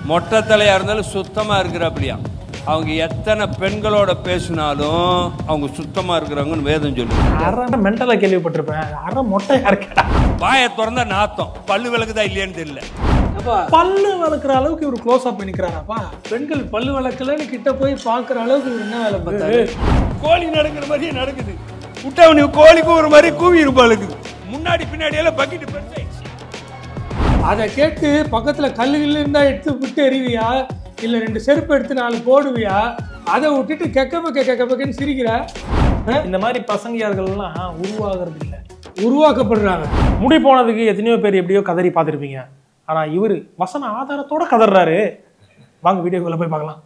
மொட்டை தலையா இருந்தாலும் சுத்தமா இருக்கிறாப்படியா அவங்க எத்தனை பெண்களோட பேசினாலும் அவங்க சுத்தமா இருக்கிறாங்கன்னு வேதம் சொல்லுது அரை மென்டலா கேள்விப்பட்டிருப்பேன் அரை மொட்டையா இருக்கடா வாயை திறந்தா நாத்தம் பல்லு விளக்குதா இல்லையான்னு தெரியல அப்பா பல்லு வளர்க்குற அளவுக்கு இவர் க்ளோஸ் அப் பண்ணிக்கிறாராப்பா பெண்கள் பல்லு வளர்க்கலன்னு கிட்ட போய் பார்க்குற அளவுக்கு இவர் என்ன வேலை பார்த்தாரு கோழி நடக்கிற மாதிரியே நடக்குது விட்டா நீ கோழி கூவுற மாதிரி கூவி இருப்பாளுக்கு முன்னாடி பின்னாடி எல்லாம் பக்கிட்டு பெருசாயிடுச்சு அதை கேட்டு பக்கத்துல கல்லு கில்லு இருந்தா எடுத்து விட்டு எறிவியா இல்ல ரெண்டு செருப்பு எடுத்து நாலு போடுவியா அதை விட்டுட்டு கெக்க பக்க கெக்க பக்கன்னு சிரிக்கிற இந்த மாதிரி பசங்கியார்கள்லாம் உருவாகிறது இல்லை உருவாக்கப்படுறாங்க முடி போனதுக்கு எத்தனையோ பேர் எப்படியோ கதறி பார்த்துருப்பீங்க ஆனா இவர் வசன ஆதாரத்தோட கதறாரு வாங்க வீடியோக்குள்ள போய் பார்க்கலாம்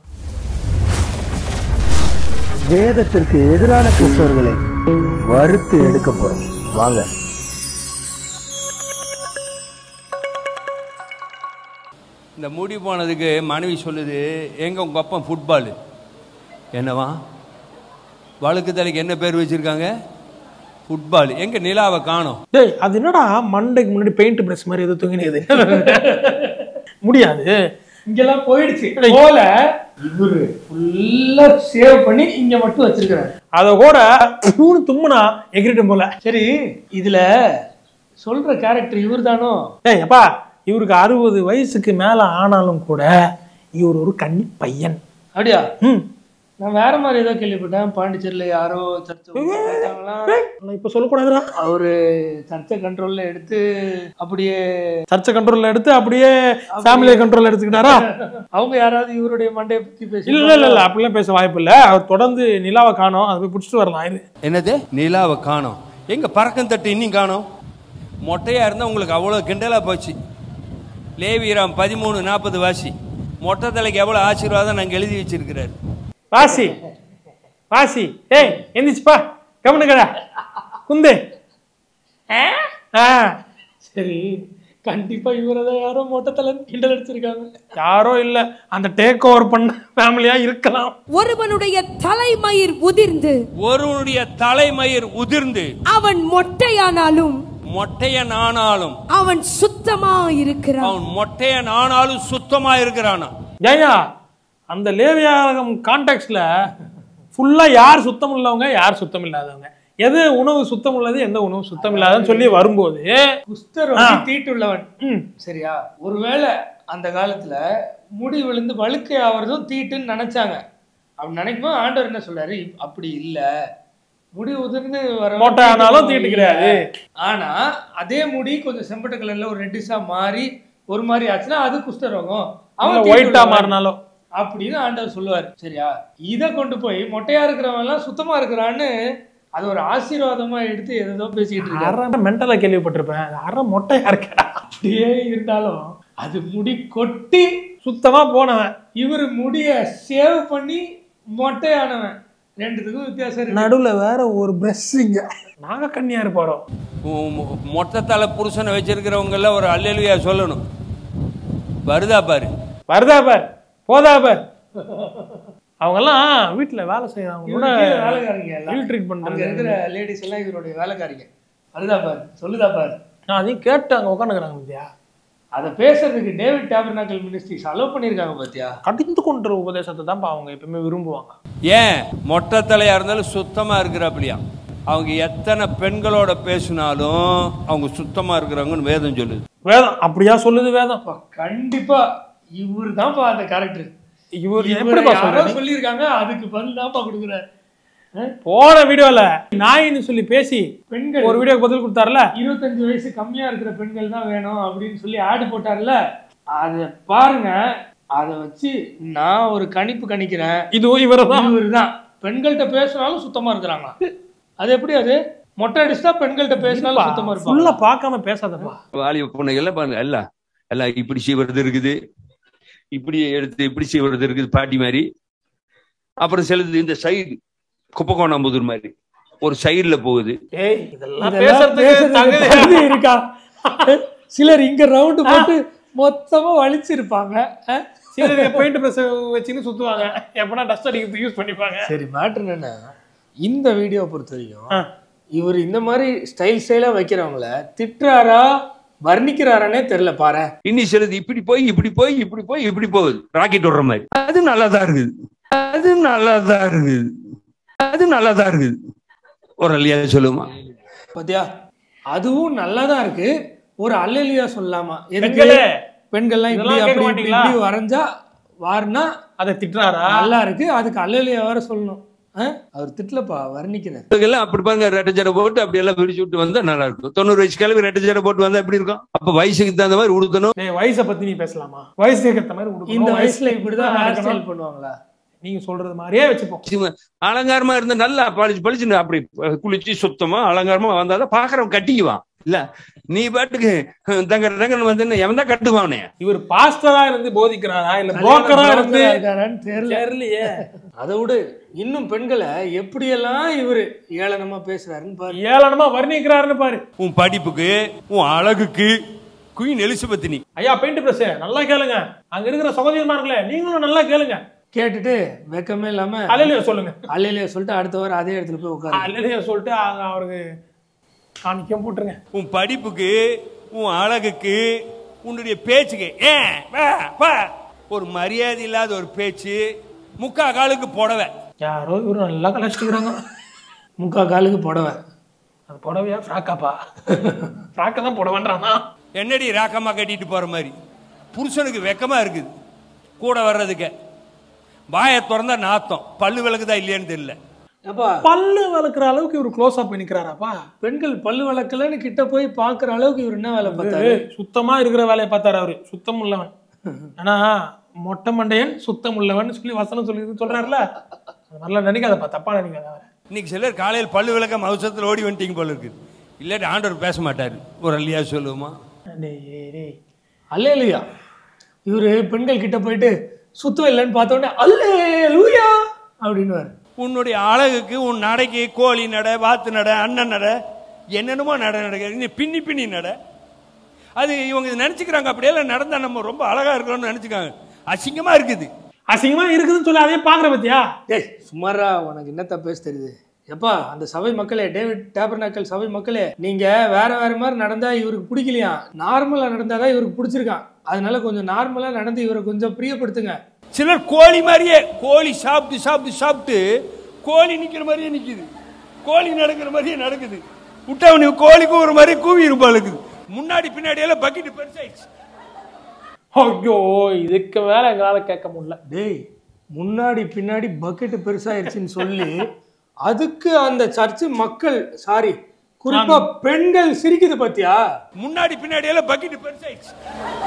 வேதத்திற்கு எதிரான கிறிஸ்தவர்களை வறுத்து எடுக்க போறோம் வாங்க இந்த முடி போனதுக்கு மனைவி சொல்லுது எங்க உங்க அப்பன் ஃபுட்பால் என்னவா வழுக்கு தலைக்கு என்ன பேர் வச்சிருக்காங்க ஃபுட்பால் எங்க நிலாவை காணோம் டேய் அது என்னடா மண்டைக்கு முன்னாடி பெயிண்ட் பிரஷ் மாதிரி எதுவும் தூங்கினது முடியாது இங்கெல்லாம் போயிடுச்சு போல இவரு ஃபுல்லா சேவ் பண்ணி இங்க மட்டும் வச்சிருக்கிறாரு அதை கூட மூணு தும்முனா எகிரிட்டும் போல சரி இதுல சொல்ற கேரக்டர் இவர் தானோ டேய் அப்பா இவருக்கு அறுபது வயசுக்கு மேல ஆனாலும் கூட இவர் ஒரு கன்னி பையன் அப்படியா ம் நான் வேற மாதிரி ஏதோ கேள்விப்பட்டேன் பாண்டிச்சேரியில யாரோ சர்ச்சை பார்த்தாங்களாம். நான் இப்ப சொல்லக்கூடாதுடா அவரு சர்ச்சை கண்ட்ரோல்ல எடுத்து அப்படியே சர்ச்சை கண்ட்ரோல்ல எடுத்து அப்படியே ஃபேமிலியை கண்ட்ரோல்ல எடுத்துக்கிட்டாரா அவங்க யாராவது இவருடைய மண்டையை பத்தி பேசி இல்ல இல்ல இல்ல அப்படிலாம் பேச வாய்ப்பு இல்ல அவர் தொடர்ந்து நிலாவை காணோம் அதை போய் பிடிச்சிட்டு வரலாம் இது என்னது நிலாவை காணோம் எங்க பறக்கம் தட்டு இன்னும் காணோம் மொட்டையா இருந்தா உங்களுக்கு அவ்வளோ கிண்டலா போச்சு லேவிராம் பதிமூணு நாற்பது வாசி மொட்டை தலைக்கு எவ்வளோ ஆசீர்வாதம் நாங்கள் எழுதி வச்சிருக்கிறாரு வாசி வாசி ஏய் எந்திரிச்சுப்பா கவனிக்கடா குந்து ஆ சரி கண்டிப்பா இவரதான் யாரோ மொட்டத்தலை கிண்டல் அடிச்சிருக்காங்க யாரோ இல்ல அந்த டேக் ஓவர் பண்ண ஃபேமிலியா இருக்கலாம் ஒருவனுடைய தலைமயிர் உதிர்ந்து ஒருவனுடைய தலைமயிர் உதிர்ந்து அவன் மொட்டையானாலும் மொட்டையன் ஆனாலும் அவன் சுத்தமா இருக்கிறான் அவன் மொட்டையன் ஆனாலும் சுத்தமா இருக்கிறானா ஏயா அந்த லேவியாகம் கான்டெக்ட்ல ஃபுல்லா யார் சுத்தம் உள்ளவங்க யார் சுத்தம் இல்லாதவங்க எது உணவு சுத்தம் உள்ளது எந்த உணவு சுத்தம் இல்லாதன்னு சொல்லி வரும்போது குஸ்தர் வந்து தீட்டுள்ளவன் ம், சரியா ஒருவேளை அந்த காலத்துல முடி விழுந்து வழுக்கை ஆவறதும் தீட்டுன்னு நினைச்சாங்க அப்படி நினைக்கும்போது ஆண்டவர் என்ன சொல்றாரு "இப்- அப்படி இல்ல முடி உதிர்ந்து வர மொட்டை ஆனாலும் தீட்டு கிடையாது. ஆனா அதே முடி கொஞ்சம் செம்பட்ட கலர்ல ஒரு ரெட்டிஷா மாறி ஒரு மாதிரி ஆச்சுன்னா அது குஷ்டரோகம் அவன் இல்ல தீட்டு ஒயிட்டா உள்ளவன். மாறினாலும் அப்படின்னு ஆண்டவர் சொல்லுவார் சரியா இதை கொண்டு போய் மொட்டையா இருக்கிறவன் எல்லாம் சுத்தமா இருக்கிறான்னு அது ஒரு ஆசீர்வாதமா எடுத்து எதோ பேசிக்கிட்டு இருக்காரு அரை மென்டலா கேள்விப்பட்டிருப்பேன் அது அரை மொட்டையா இருக்கடா அப்படியே இருந்தாலும் அது முடி கொட்டி சுத்தமா போனவன் இவர் முடிய சேவ் பண்ணி மொட்டையானவன் ரெண்டுத்துக்கும் வித்தியாசம் இருக்கு நடுவுல வேற ஒரு பிரஷ்ஷிங்க நாங்க கண்ணியா இருப்பாரோ உ- மொ- மொட்டை தலை புருஷனை வச்சிருக்கிறவங்க எல்லாம் ஒரு அல்லேலுயா சொல்லணும் வருதா பாரு வருதா பார் போதா பார் அவங்கெல்லாம் வீட்டுல வேலை செய்யறவங்க கூட இவரு கீழே வேலைக்காரிங்க எல்லாம். இல் ட்ரீட் அங்க பண்றாங்க இருக்கிற லேடிஸ் எல்லாம் இவருடைய வேலைக்காரிங்க அதுதா பாரு சொல்லுதா பாரு நான் அதையும் கேட்டு அங்க உட்காந்துக்கிறாங்க பத்தியா அதை பேசுறதுக்கு டேவிட் டேபர்னாக்கல் மினிஸ்ட்ரிஸ் அலோவ் பண்ணியிருக்காங்க பாத்தியா கடிந்து கொண்ட உபதேசத்தை தான் அவங்க எப்பவுமே விரும்புவாங்க ஏன் மொட்டை தலையா இருந்தாலும் சுத்தமா இருக்கிறாப்படியா அவங்க எத்தனை பெண்களோட பேசினாலும் அவங்க சுத்தமா இருக்கிறாங்கன்னு வேதம் சொல்லுது வேதம் அப்படியா சொல்லுது வேதம் அப்பா, கண்டிப்பா இவர் தான்ப்பா அந்த கேரக்டர் இவர் இவரை எப்படிப்பா யாரோ சொல்றாரு சொல்லியிருக்காங்க அதுக்கு பதில் தான்ப்பா கொடுக்குறாரு போன வீடியோல நாயின்னு சொல்லி பேசி பெண்கள் ஒரு வீடியோக்கு பதில் கொடுத்தாருல இருபத்தஞ்சு வயசு கம்மியா இருக்கிற பெண்கள் தான் வேணும் அப்படின்னு சொல்லி ஆடு போட்டார்ல அதை பாருங்க அதை வச்சு நான் ஒரு கணிப்பு கணிக்கிறேன் இதுவும் இவரை தான் இவர் தான் பெண்கள்கிட்ட பேசினாலும் சுத்தமா இருக்கிறாங்க அது எப்படி அது மொட்டை அடிச்சுட்டா பெண்கள்கிட்ட பேசினாலும் சுத்தமா இருப்பாங்க ஃபுல்லா பார்க்காம பேசாதப்பா வாலிப பொண்ணுகள் பாருங்க எல்லாம் எல்லாம் இப்படி செய்வது இருக்குது இப்படி எடுத்து இப்படி செய்வது இருக்குது பாட்டி மாதிரி அப்புறம் சிலது இந்த சைடு குப்பகோணாம்புதூர் மாதிரி ஒரு சைடுல போகுது ஏய் இதெல்லாம் இதெல்லாம் பேசுறதுக்கு பேசுறதுக்கு தகுதி தகுதி இருக்கா சிலர் இங்க ரவுண்டு போட்டு மொத்தமா வலிச்சிருப்பாங்க அஹ்? சிலர் பெயிண்ட் பிரஸ் வச்சுன்னு சுத்துவாங்க எப்பனா டஸ்ட் அடிக்கிறதுக்கு யூஸ் பண்ணிப்பாங்க சரி மேட்ரு என்னன்னா இந்த வீடியோ பொறுத்த வரைக்கும் ஆ. இவர் இந்த மாதிரி ஸ்டைல் ஸ்டைலா வைக்கிறவங்கள திட்டுறாரா வர்ணிக்கிறாரனே தெரியல பாரு இன்னி சிலது இப்படி போய் இப்படி போய் இப்படி போய் இப்படி போகுது ராக்கெட் விடுற மாதிரி அது நல்லாதான் இருக்குது அது நல்லாதான் இருக்குது அது நல்லாதான் இருக்குது ஒரு அல்லையா சொல்லுமா பாத்தியா அதுவும் நல்லா தான் இருக்கு ஒரு அல்லலியா சொல்லலாமா எதுக்கு பெண்களே பெண்கள்லாம் இப்படி இதெல்லாம் கேட்க அப்படி இப்படி மாட்டீங்களா? இப்படி வரைஞ்சா வாருனா அதை திட்டுறாரா நல்லா இருக்கு அதுக்கு அல்லலியா வேற சொல்லணும் ஆ? அவர் திட்டலப்பா வர்ணிக்கிறார் எல்லாம் அப்படி பாருங்க ரெட்டை ஜடை போட்டு அப்படி எல்லாம் பிரிச்சு விட்டு வந்தா நல்லா இருக்கும் தொண்ணூறு வயசு கிளம்பி ரெட்டை ஜடை போட்டு வந்தா எப்படி இருக்கும் அப்ப வயசுக்கு தகுந்த மாதிரி உடுத்தணும் டேய் வயசை பத்தி நீ பேசலாமா வயசுக்கு ஏத்த மாதிரி உடுக்கணும், இந்த வயசுல வயசுல இப்படிதான் ஹேர் நடக்கணும். ஸ்டைல் பண்ணுவாங்களா நீங்க சொல்றது மாதிரியே வச்சுப்போம் சிவ- அலங்காரமா இருந்தா நல்லா பளிச்சு பளிச்சுன்னு அப்படி குளிச்சு சுத்தமா அலங்காரமா வந்தாதான் பாக்குறவன் கட்டிக்குவான் இல்ல நீ பாட்டுக்கு தங்க தங்கன்னு வந்து எவன் தான் கட்டுவான் உன்னைய? இவர் பாஸ்டரா இருந்து போதிக்கிறாரா இல்ல புரோக்கரா இருந்து broker ஆ இருக்காரான்னு தெரியல தெரியலையே அதை விடு இன்னும் பெண்களை எப்படியெல்லாம் இவரு ஏளனமா பேசுறாருன்னு பாரு ஏளனமா வர்ணிக்கிறாருன்னு பாரு உன் படிப்புக்கு உன் அழகுக்கு குயின் எலிசபெத் நீ ஐயா பெயிண்ட் பிரஸ் நல்லா கேளுங்க அங்க இருக்கிற சகோதரிமார்களே நீங்களும் நல்லா கேளுங்க கேட்டுட்டு வெக்கமே இல்லாம அலையில சொல்லுங்க அல்லையில சொல்லிட்டு அடுத்த வாரம் அதே இடத்துல போய் உட்காரு அலையில சொல்லிட்டு அங்க அவருக்கு காணிக்கம் போட்டுருங்க உன் படிப்புக்கு உன் அழகுக்கு உன்னுடைய பேச்சுக்கு ஏன் வா, வா. ஒரு மரியாதை இல்லாத ஒரு பேச்சு முக்கா காலுக்கு புடவை யாரோ இவரு நல்லா கலாச்சிக்கிறாங்க முக்கா காலுக்கு புடவை அது புடவையா ஃப்ராக்காப்பா ஃப்ராக்கை தான் புடவைன்றானா என்னடி ராக்கமா கட்டிட்டு போற மாதிரி புருஷனுக்கு வெக்கமா இருக்குது கூட வர்றதுக்கு வாயை திறந்தா நாத்தம் பல்லு விளக்குதா இல்லையான்னு தெரியல அப்பா பல்லு வளர்க்குற அளவுக்கு இவர் க்ளோஸ் அப் பண்ணிக்கிறாராப்பா பெண்கள் பல்லு வளர்க்கலன்னு கிட்ட போய் பாக்குற அளவுக்கு இவர் என்ன வேலை பார்த்தாரு சுத்தமா இருக்கிற வேலையை பார்த்தாரு அவரு சுத்தம் உள்ளவன் ஆனா மொட்டை மண்டையன் சுத்தம் உள்ளவன் சொல்லி வசனம் சொல்லி சொல்றாருல அது மாதிரிலாம் நினைக்காதப்பா தப்பா நினைக்காத அவரை இன்னைக்கு சிலர் காலையில் பல்லு விளக்க அவசரத்தில் ஓடி வந்துட்டீங்க போல இருக்குது இல்லாட்டி ஆண்டவர் பேச மாட்டாரு ஒரு அல்லியா சொல்லுவோமா டேய், டேய். அல்ல இல்லையா இவரு பெண்கள் கிட்ட போயிட்டு சுத்தம் இல்லைன்னு பார்த்த உடனே அல்லே லூயா அப்படின்னு உன்னுடைய அழகுக்கு உன் நடைக்கு கோழி நட வாத்து நட அண்ணன் நட என்னென்னமோ நட நடக்குது நீ பின்னி பின்னி நட அது இவங்க நினைச்சுக்கிறாங்க அப்படியெல்லாம் நடந்தா நம்ம ரொம்ப அழகா இருக்கிறோம்னு நினைச்சுக்காங்க அசிங்கமா இருக்குது அசிங்கமா இருக்குதுன்னு சொல்லி அதே பாக்குற பத்தியா டேய் சுமாரா உனக்கு என்னத்த பேச தெரியுது எப்பா அந்த சபை மக்களே டேவிட் டேபர்நாக்கல் சபை மக்களே நீங்க வேற வேற மாதிரி நடந்தா இவருக்கு பிடிக்கலையா நார்மலா நடந்தாதான் இவருக்கு பிடிச்சிருக்கான் அதனால கொஞ்சம் நார்மலா நடந்து இவரை கொஞ்சம் பிரியப்படுத்துங்க சிலர் கோழி மாதிரியே கோழி சாப்பிட்டு சாப்பிட்டு சாப்பிட்டு கோழி நிக்கிற மாதிரியே நிக்குது கோழி நடக்கிற மாதிரியே நடக்குது விட்டா நீ கோழிக்கு ஒரு மாதிரி கூவி இருப்பாள் இருக்குது முன்னாடி பின்னாடி எல்லாம் பக்கெட் பெருசாயிடுச்சு ஐயோ இதுக்கு மேல எங்களால கேட்க முடியல டேய் முன்னாடி பின்னாடி பக்கெட் பெருசாயிருச்சுன்னு சொல்லி அதுக்கு அந்த சர்ச்சு மக்கள் சாரி குறிப்பா பெண்கள் சிரிக்குது பாத்தியா முன்னாடி பின்னாடி எல்லாம் பக்கெட் பெருசாயிடுச்சு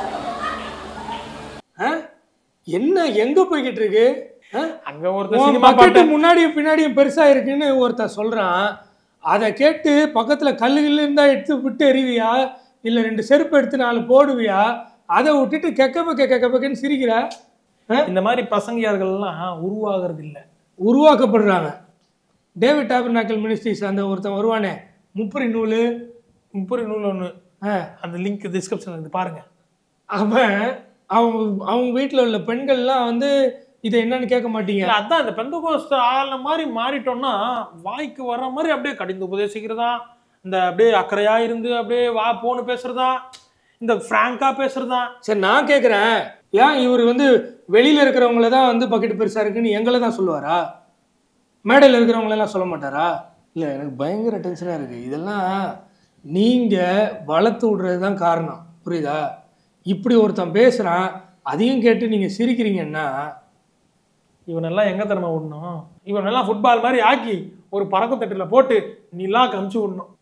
ஆ? என்ன எங்க போய்கிட்டு இருக்கு ஆ? அங்க ஒருத்தர் உன் சினிமா பக்கெட்டு பாட்டு முன்னாடியும் பின்னாடியும் பெருசா இருக்குன்னு ஒருத்தன் சொல்றான் அதை கேட்டு பக்கத்துல கல்லு கில்லு இருந்தா எடுத்து விட்டு எறிவியா இல்ல ரெண்டு செருப்பு எடுத்து நாலு போடுவியா அதை விட்டுட்டு கெக்க பக்க கெக்க பக்கன்னு சிரிக்கிற ஆ? இந்த மாதிரி பசங்கியார்கள்லாம் உருவாகிறது இல்ல உருவாக்கப்படுறாங்க டேவிட் டாபர்நாக்கல் மினிஸ்ட்ரிஸ் அந்த ஒருத்தன் வருவானே முப்பரி நூல் முப்பது நூல் ஒண்ணு ஆ, அந்த லிங்க் டிஸ்கிரிப்ஷன்ல இருந்து பாருங்க அவன் அவங்க அவங்க வீட்டில் உள்ள பெண்கள்லாம் வந்து இதை என்னன்னு கேட்க மாட்டீங்க இல்ல, அதான் இந்த பெந்தகோஸ்த ஆள மாதிரி மாறிட்டோம்னா வாய்க்கு வர்ற மாதிரி அப்படியே கடிந்து உபதேசிக்கிறதா இந்த அப்படியே அக்கறையா இருந்து அப்படியே வா போன்னு பேசுறதா இந்த பிராங்கா பேசுறதா சரி நான் கேட்குறேன் ஏன் இவர் வந்து வெளியில இருக்கிறவங்கள தான் வந்து பக்கெட் பெருசா இருக்குன்னு எங்களை தான் சொல்லுவாரா மேடையில் இருக்கிறவங்களெல்லாம் சொல்ல மாட்டாரா இல்லை எனக்கு பயங்கர டென்ஷனாக இருக்குது இதெல்லாம் நீங்கள் வளர்த்து விடுறது தான் காரணம் புரியுதா இப்படி ஒருத்தன் பேசுகிறான் அதையும் கேட்டு நீங்கள் சிரிக்கிறீங்கன்னா இவனெல்லாம் எங்க திறமை விடணும் இவனெல்லாம் ஃபுட்பால் மாதிரி ஆக்கி ஒரு பறக்க தட்டுல போட்டு நீலாம் கமிச்சு விடணும்